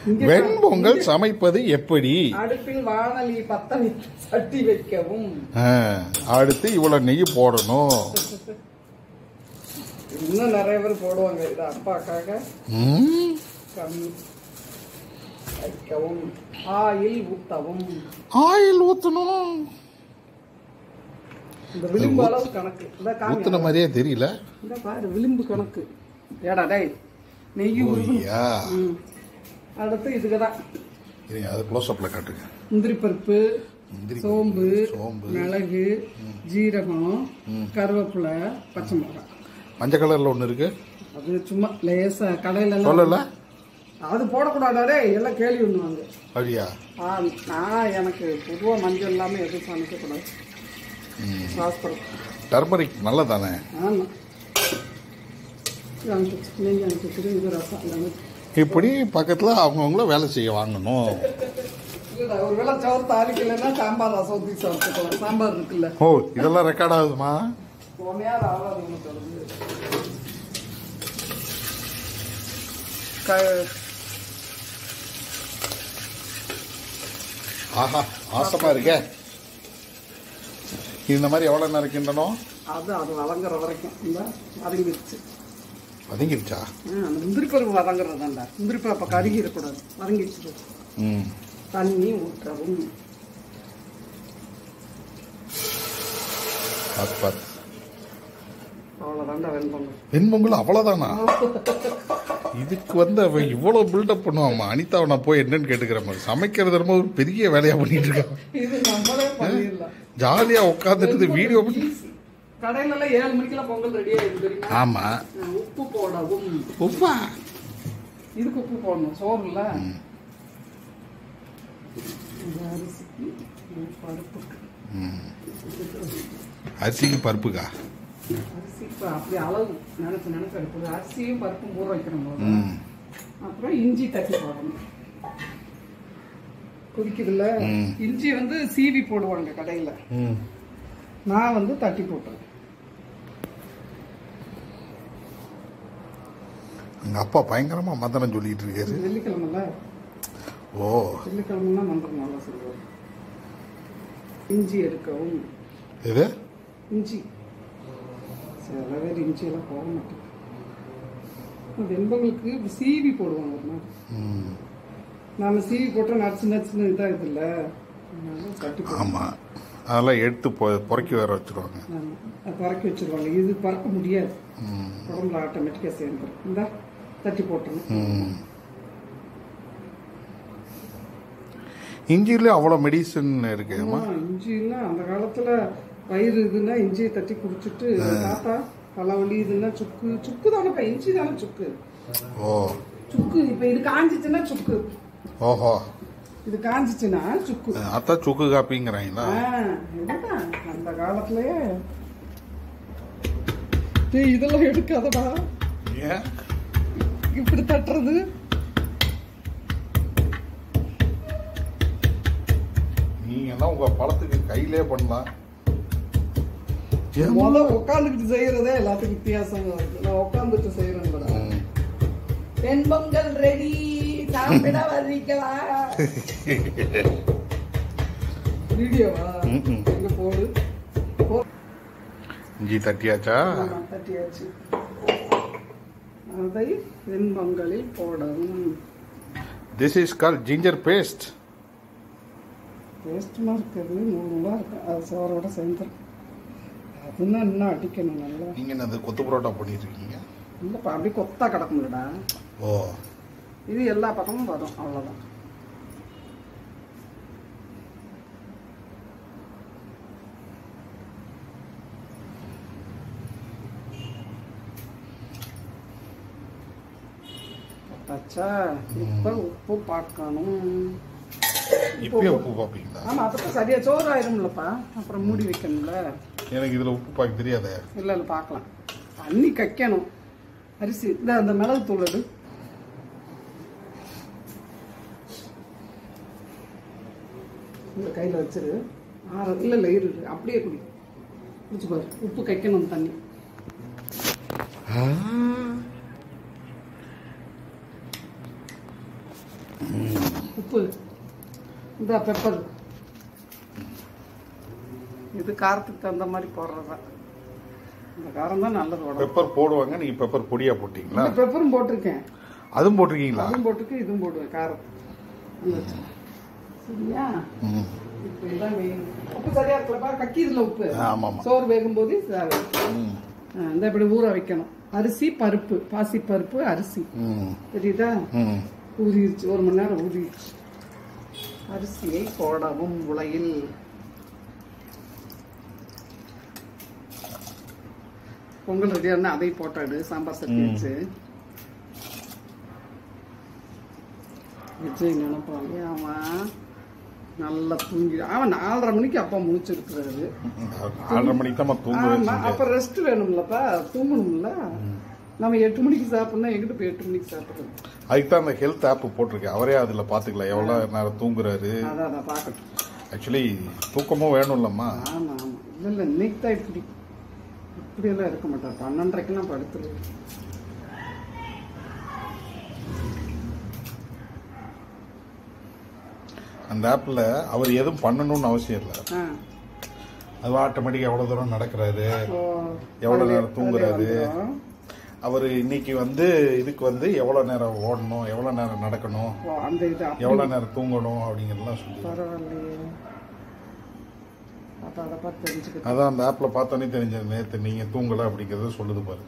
இங்க வெண்பொங்கல் சமைப்பது எப்படி அடுப்பில் வானலி பத்த வைத்து சட்டி வைக்கவும் ஆ, அடுத்து இவ்வளவு நெய் போடணும் இன்னும் நிறைய பேர் போடுவாங்க இது அப்பாக்காக ம், கம்மி வைக்கவும் ஆயில் ஊத்தவும் ஆயில் ஊத்தணும் இந்த விளிம்பு அளவு கணக்கு இந்த காமி ஊத்துன மாதிரியே தெரியல இந்த பாரு விளிம்பு கணக்கு ஏடா டேய் நெய் உருகணும். ஐயா ம். அடுத்து இதுக்கு தான் இருங்க, அது க்ளோஸ் அப்ல காட்டுங்க முந்திரி பருப்பு முந்திரி சோம்பு சோம்பு மிளகு ஜீரகம் கருவேப்பிலை பச்சை மிளகாய் மஞ்சள் கலர்ல ஒண்ணு இருக்கு அது சும்மா லேசா கடையில எல்லாம் சொல்லல அது போடக்கூடாதே எல்லாம் கேள்வி பண்ணுவாங்க அப்படியா ஆ, நான் எனக்கு பொதுவா மஞ்சள் இல்லாம எதுவும் சமைக்கக்கூடாது சாஸ்திரம் டர்மரிக் நல்லதானே ஆமா இது அனுப்பிச்சு நெய் அனுப்பிச்சுட்டு இது ரசம் எல்லாமே இப்படி பக்கத்துல அவங்கவுங்கள வேலை செய்ய வாங்கணும் இல்லடா, ஒரு வேளை சோறு தாளிக்கலைன்னா சாம்பார் ரசம் ஊற்றி சாப்பிட்டுக்கலாம் சாம்பார் இருக்குல்ல ஓ இதெல்லாம் ரெக்கார்ட் ஆகுதுமா உண்மையாக ஆகாது ஒன்று சொல்லுது க ஆஹா ஆசமா இருக்கே இந்த மாதிரி எவ்வளவு நேரம் கிண்டணும் அது அது வதங்குற வரைக்கும் இந்த வதங்கிடுச்சு வதங்கிருச்சா ஆ, அந்த முந்திரி பருப்பு வதங்குறது தான்டா முந்திரி பருப்பு கருகி இருக்கக்கூடாது வதங்கிடுச்சு ம் தண்ணி ஊற்றவும் பாத்து பாத்து அவ்வளோதான்டா வெண்பொங்கல் வெண்பொங்கல் அவ்வளவுதானா இதுக்கு வந்து அவன் இவ்வளவு பில்டப் பண்ணுவாமா அனிதாவை நான் போய் என்னன்னு கேட்டுக்கிற மாதிரி சமைக்கிறது ரொம்ப ஒரு பெரிய வேலையா பண்ணிட்டு இருக்கான் இது நம்மளே பண்ணிடலாம் ஜாலியா உட்காந்துட்டு வீடியோ பண்ணி கடையில எல்லாம் ஏழு மணிக்கெல்லாம் பொங்கல் ரெடி ஆயிடுது தெரியுமா ஆமா ஆ, உப்பு போடவும் உப்பா இதுக்கு உப்பு போடணும் சோறுல இந்த அரிசிக்கு இந்த பருப்புக்கு அரிசிக்கு பருப்புக்கா அரிசி இப்போ அப்படி அளவு நினைச்சு நினைச்சு எடுப்பது அரிசியும் பருப்பும் ஊற வைக்கணும் போது ம் அப்புறம் இஞ்சி தட்டி போடணும் கொதிக்குதுல்ல ம். இஞ்சி வந்து சீவி போடுவாங்க கடையில ம் நான் வந்து தட்டி போட்டேன் எங்க அப்பா பயங்கரமா மந்திரம் சொல்லிட்டு இருக்காரு வெள்ளிக்கிழமைல ஓ வெள்ளிக்கிழமைனா மந்திரம் நல்லா சொல்லுவார் இஞ்சி எடுக்கவும் இது இஞ்சி சில பேர் இஞ்சி எல்லாம் போட மாட்டேன் வெண்பங்களுக்கு சீவி போடுவாங்க ஒரு மாதிரி ம் நாம சீவி போட்டா நச்சு நச்சுன்னு இதாக இல்ல அதனால தட்டி போடுவோம். ஆமா அதெல்லாம் எடுத்து பொ- பொறுக்கி வேற வச்சிருவாங்க ஆமா. அது பறக்க வச்சிருவாங்க இது பறக்க முடியாது ம் உடம்புல ஆட்டோமேட்டிக்கா சேர்ந்துரும் இந்த தட்டி போட்டுரும் ம். இஞ்சில அவ்வளவு மெடிசன் இருக்கு ஆமா, இஞ்சிலாம் அந்த காலத்துல வயிறு இதுன்னா இஞ்சியை தட்டி குடிச்சிட்டு தாத்தா தலைவலி இதுன்னா சுக்கு சுக்கு தானேப்பா இஞ்சி தானே சுக்கு ஓ சுக்கு இப்ப இது காஞ்சிச்சுன்னா சுக்கு ஓஹோ இது காஞ்சிச்சுன்னா சுக்கு அதான் சுக்கு காப்பிங்கிறாங்களா ஆ, இதுதான் அந்த காலத்திலயே டேய், இதெல்லாம் எடுக்காதடா ஏன் இப்படி தட்டுறது நீங்க எல்லாம் உங்க பழத்துக்கு கையிலே பண்ணலாம் ஏன் முத உட்காந்துக்கிட்டு செய்யறதே எல்லாத்துக்கும் வித்தியாசமா இருக்கு நான் உட்காந்துட்டு செய்யறேன் ம். வெண்பொங்கல் ரெடி சாப்பிட வர்றீங்களா வீடியோவா ம்ம். எங்க போடு போ. இஞ்சி தட்டியாச்சா ஆமா, தட்டியாச்சு அதை வெண்பொங்கலில் போடவும் திஸ் இஸ் கால் ஜிஞ்சர் பேஸ்ட் டேஸ்ட்டுமா இருக்குது நூறு நூலா இருக்கு அது சோறோட சேர்ந்துரும் அதுன்னா இன்னும் அடிக்கணும் நல்லா நீங்க என்ன அது கொத்து பரோட்டா பண்ணிட்டு இருக்கீங்க இல்லைப்பா அப்படி கொத்தா கிடக்கும்லடா ஓ இது எல்லா பக்கமும் வரும் அவ்வளோதான் பச்சா இப்போ உப்பு பார்க்கணும் இப்பயே உப்பு பார்ப்பீங்களா ஆமா அப்பதான் சரியா சோறு ஆயிரும்லப்பா அப்புறம் மூடி வைக்கணும்ல எனக்கு இதுல உப்பு பார்க்க தெரியாதே இல்ல இல்ல பார்க்கலாம் தண்ணி கக்கணும் அரிசி இந்த அந்த மிளகு தூள் எடு இந்த கையில வச்சிரு ஆற இல்ல இல்ல இரு இரு. அப்படியே குடி குடிச்சு பாரு உப்பு கைக்கணும் தண்ணி உப்பு இந்த பெப்பர் இது காரத்துக்கு தகுந்த மாதிரி போடுறதுதான் இந்த காரம் தான் நல்லது உடம்பு பெப்பர் போடுவாங்க நீங்க பெப்பர் பொடியா போட்டீங்களா இந்த பெப்பரும் போட்டிருக்கேன் அதுவும் போட்டிருக்கீங்களா அதுவும் போட்டுருக்கு இதுவும் போடுவேன் காரம் அந்த சரியா ம். இப்போ இதான் மெயின் உப்பு சரியா இருக்கல பாரு கக்கிதுல உப்பு ஆமா ஆமா சோறு வேகும்போது தேவை. ம். ஆ, இந்த இப்படி ஊற வைக்கணும் அரிசி பருப்பு பாசி பருப்பு அரிசி ம். தெரியுதா ம். ஊறிடுச்சு ஒரு மணி நேரம் ஊறிடுச்சு அரிசியை போடவும் உலையில் பொங்கல் ரெடியா இருந்தா அதை போட்டாடு சாம்பார் சட்னி வச்சு விஜய் நினைப்பாங்க அவன் நல்லா தூங்கி அவன் நாலரை மணிக்கு அப்பா முழிச்சிருக்கிறாரு நாலரை மணிக்கு தான் தூங்க ஆமா அப்ப ரெஸ்ட் வேணும்லப்பா தூங்கணும்ல நம்ம எட்டு மணிக்கு சாப்பிடணும் எங்கிட்ட போய் எட்டு மணிக்கு சாப்பிடுறது அதுக்கு தான் அந்த ஹெல்த் ஆப் போட்டிருக்கேன் அவரே அதுல பாத்துக்கலாம் எவ்வளவு நேரம் தூங்குறாரு அதான் அதான் பார்க்கட்டும் ஆக்சுவலி தூக்கமும் வேணும்லம்மா ஆமா ஆமா இல்ல இல்ல இன்னைக்கு தான் இப்படி இப்படியெல்லாம் இருக்க மாட்டார் பன்னெண்டரைக்கெல்லாம் படுத்துருது அந்த ஆப்ல அவர் எதுவும் பண்ணணும்னு அவசியம் இல்லை ஆ அது ஆட்டோமேட்டிக்கா எவ்வளவு தூரம் நடக்கிறாரு ஓ, எவ்வளவு அதுல- நேரம் தூங்குறாரு? அதுல வந்துரும். அவர் இன்னைக்கு வந்து இதுக்கு வந்து எவ்வளவு நேரம் ஓடணும் எவ்வளவு நேரம் நடக்கணும் ஓ, அந்த இது அப்படி எவ்வளவு நேரம் தூங்கணும் அப்படிங்கறதெல்லாம் சொல்லி பரவாயில்லையே அப்ப அதை பார்த்து தெரிஞ்சுக்கிட்டேன் அதான் அந்த ஆப்ல பார்த்தோன்னே தெரிஞ்சது நேத்து நீங்க தூங்கல அப்படிங்கறத சொல்லுது பாரு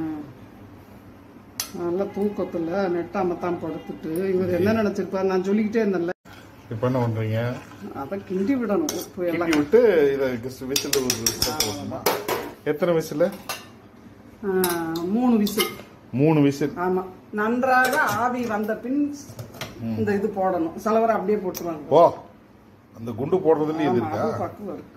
நல்லா தூக்கத்துல நெட்டாம தான் படுத்துட்டு இவர் என்ன நினைச்சிருப்பாரு நான் சொல்லிக்கிட்டே இருந்தேன்ல இப்ப என்ன பண்றீங்க அதை கிண்டி விடணும் உப்பு எல்லாம் கிண்டி விட்டு இதை விசில் ஒரு போட்டு விடணுமா? எத்தனை விசில் ஆ, மூணு விசில் மூணு விசில் ஆமா நன்றாக ஆவி வந்த பின் இந்த இது போடணும் சிலவரை அப்படியே போட்டுருவாங்க ஓ அந்த குண்டு போடுறதுல இது ஆமா, இருக்கா அது பக்குவம் இருக்கு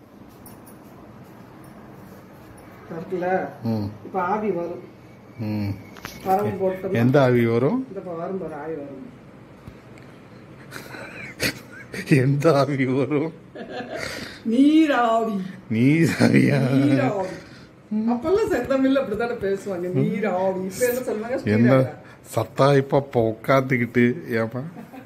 இருக்குல்ல ம் இப்ப ஆவி வரும் ம் வரவு போட்டோம் எந்த ஆவி வரும் இந்த இப்ப வரும் பாரு ஆவி வரும் எந்த ஆவி வரும் நீராவி நீராவியா நீராவி அப்பெல்லாம் செந்தமில்ல அப்படித்தானே பேசுவாங்க நீராவி இப்ப என்ன சொல்லுவாங்க என்ன ஸ்ரீராவி. சத்தா இப்ப அப்ப உட்காந்துக்கிட்டு ஏமா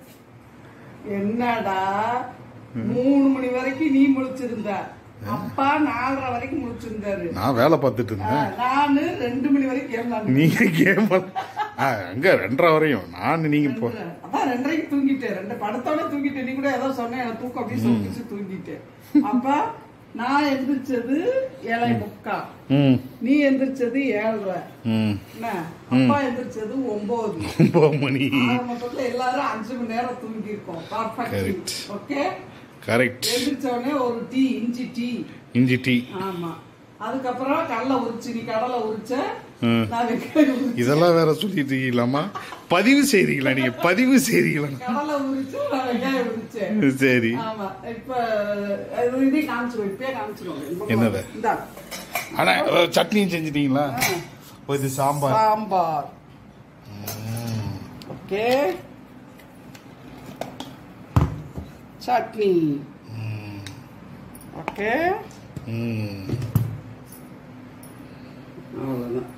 என்னடா மூணு மணி வரைக்கும் நீ முழிச்சிருந்த அப்பா நாலரை வரைக்கும் முழிச்சிருந்தாரு நான் வேலை பார்த்துட்டு ஆ, இருந்தேன் நானு ரெண்டு மணி வரைக்கும் ஏமாந்து நீங்க கேம் அங்க ரெண்டரை வரையும் நான் நீங்க போ அதான் ரெண்டரைக்கு தூங்கிட்டேன் ரெண்டு படத்தோட தூங்கிட்டேன் நீ கூட ஏதோ சொன்னேன் எனக்கு தூக்கம் அப்படியே சொல்லிச்சு தூங்கிட்டேன் அப்ப நான் எந்திரிச்சது ஏழை முக்கா ம் நீ எந்திரிச்சது ஏழரை ம் என்ன அப்பா எந்திரிச்சது ஒன்பது ஒன்பது மணி ஆக மொத்தத்துல எல்லாரும் அஞ்சு மணி நேரம் தூங்கி இருக்கோம் Correct. பர்ஃபெக்ட் ஓகே கரெக்ட் எந்திரிச்ச உடனே ஒரு டீ இஞ்சி டீ இஞ்சி டீ ஆமா அதுக்கப்புறம் கடலை உரிச்சு நீ கடலை உரிச்ச ம். நான் வெங்காயம் உரிச்சேன். இதெல்லாம் வேற சொல்லிட்டு இருக்கீங்களாமா பதிவு செய்றீங்களா நீங்க பதிவு செய்றீங்களா கடலை உரிச்சு நான் வெங்காயம் உரிச்சேன் சரி ஆமா இப்ப அது இதே காமிச்சிருவோம் இப்பயே காமிச்சிருவோம் என்னது? இந்தா ஆனா அஹ், சட்னியும் செஞ்சிட்டீங்களா ஓ, இது சாம்பார் சாம்பார் ஓகே சட்னி ஓகே ம். அவ்வளவுதான்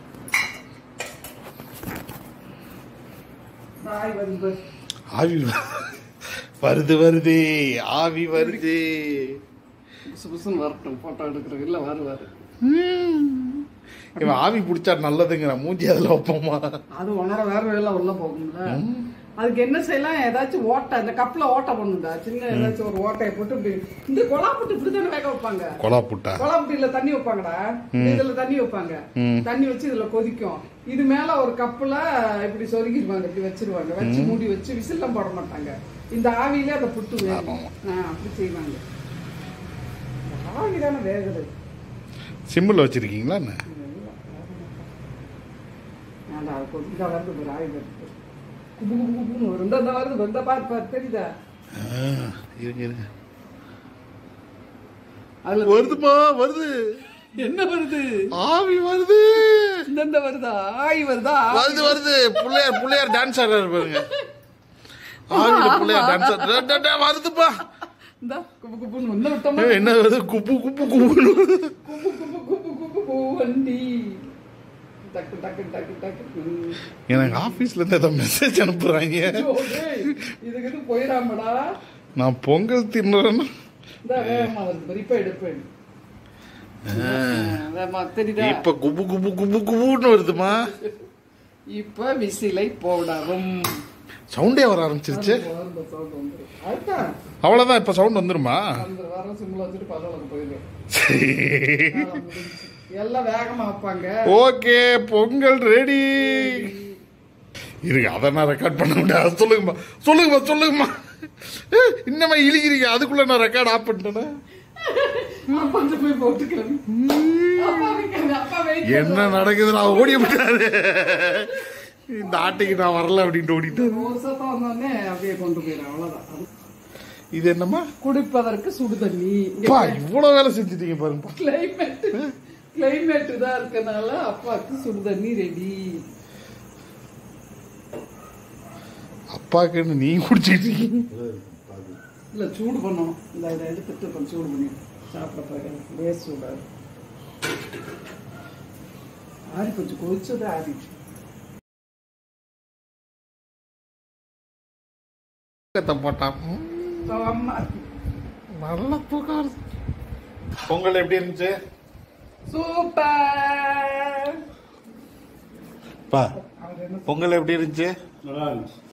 பாய் வந்து ஆவி வ- வருது வருது ஆவி வருது புசு புசுன்னு வரட்டும் போட்டோ எடுக்கிறோம் இல்ல வருவாரு இவன் ஆவி பிடிச்சா நல்லதுங்கிற மூஞ்சி அதுல வைப்போமா அது உன்னோட வேற வேலை உள்ள போகும்ல அதுக்கு என்ன செய்யலாம் ஏதாச்சும் ஓட்டை இந்த கப்ல ஓட்டை பண்ணுடா சின்ன ஏதாச்சும் ஒரு ஓட்டையை போட்டு இப்படி இந்த கொலா போட்டு இப்படி தானே வேக வைப்பாங்க கொலா புட்டா கொலா புட்டியில தண்ணி வைப்பாங்கடா இதுல தண்ணி வைப்பாங்க ம். தண்ணி வச்சு இதுல கொதிக்கும் இது மேல ஒரு கப்புல இப்படி சொருகிடுவாங்க இப்படி வச்சிருவாங்க வச்சு மூடி வச்சு விசில்லாம் போட மாட்டாங்க இந்த ஆவியிலே அந்த புட்டு வேகும் ஆமா. ஆ, அப்படி செய்வாங்க ஆவி தானே வேகுது சிம்பிள் வச்சிருக்கீங்களா என்ன ஏன்டா, அது கொதி- இந்தா வருது பாரு, ஆவி வருது பாரு. குபு குபு குபுன்னு வரும். இந்தா, இந்தா வருது பாரு, இந்தா பாரு, பாரு, தெரியுதா? ஆ, இருங்க இருங்க அதுல வருதுமா வருது என்ன வருது ஆவி வருது இந்த இந்த வருதா ஆவி வருதா வருது வருது புள்ளையார் புள்ளையார் டான்ஸ் ஆடுறாரு பாருங்க ஆவியில புள்ளையார் டான்ஸ் ஆடுறாரு வருதுப்பா இந்த குபு குபுன்னு ஒண்ணு விட்டோமா ஏய், என்ன வருது குப்பு குப்பு குப்புன்னு வருது. குபு குபு குபு குபு குபு வண்டி டக்கு டக்கு டக்கு டக்கு ம். எனக்கு ஆபீஸ்ல இருந்து ஏதோ மெசேஜ் அனுப்புறாங்க ஐயோ, டேய், இதுக்கு இது போயிடாமடா நான் பொங்கல் தின்னுறேன்னா இந்த வேகமா வருது பாரு. இப்ப எடு இப்ப எடு வேகமா, தெரியுதா இப்ப குபு குபு குபு குபுன்னு வருதுமா இப்ப விசிலை போடவும் சவுண்டே வர ஆரம்பிச்சிருச்சு வரும் இந்த sound வந்துரும். அதுதான் அவ்வளவுதான் இப்ப சவுண்ட் வந்துருமா அந்த வர சிம்ல வச்சுட்டு பரவாயில்ல போயிடு வேலை முடிஞ்சுச்சு. எல்லாம் வேகமா வைப்பாங்க ஓகே பொங்கல் ரெடி இருக்கு அதை நான் ரெக்கார்ட் பண்ண முடியாது சொல்லுங்கம்மா சொல்லுங்கம்மா சொல்லுங்கம்மா ஏய், இன்னமா இழுக்கிறீங்க அதுக்குள்ள நான் ரெக்கார்ட் ஆஃப் பண்ணிட்டேனே அப்பா வந்து போய் போட்டுக்கிறேன் அப்பா வைக்காத, அப்பா wait என்ன பண்ணுவாரு. நடக்குது நான் ஓடி விட்டாரு இந்த ஆட்டைக்கு நான் வரல அப்படின்ட்டு ஓடிட்டாரு ஒரு சத்தம் வந்தோடனே அப்படியே கொண்டு போயிடும் அவ்வளவுதான் அது இது என்னம்மா குடிப்பதற்கு சுடு தண்ணி பா இவ்வளவு வேலை செஞ்சுட்டீங்க பாருங்கப்பா கிளைமேட் கிளைமேட் இதா இருக்கனால அப்பாவுக்கு சுடு தண்ணி ரெடி அப்பாக்குன்னு நீங்க குடிச்சிட்டு இருக்கீங்க இல்ல சூடு பண்ணணும் இந்த இதை எடுத்துட்டு கொஞ்சம் சூடு பண்ணி சாப்பிட போய் வேஸ்ட் சூடாது ஆறி கொஞ்சம் கொதிச்சது ஆறிச்சு தூக்கத்தை போட்டான் ம், அம்மா நல்ல தூக்கம் வருது. பொங்கல் எப்படி இருந்துச்சு சூப்பர் பா அவர் என்ன பொங்கல் எப்படி இருந்துச்சு நல்லா இருந்துச்சு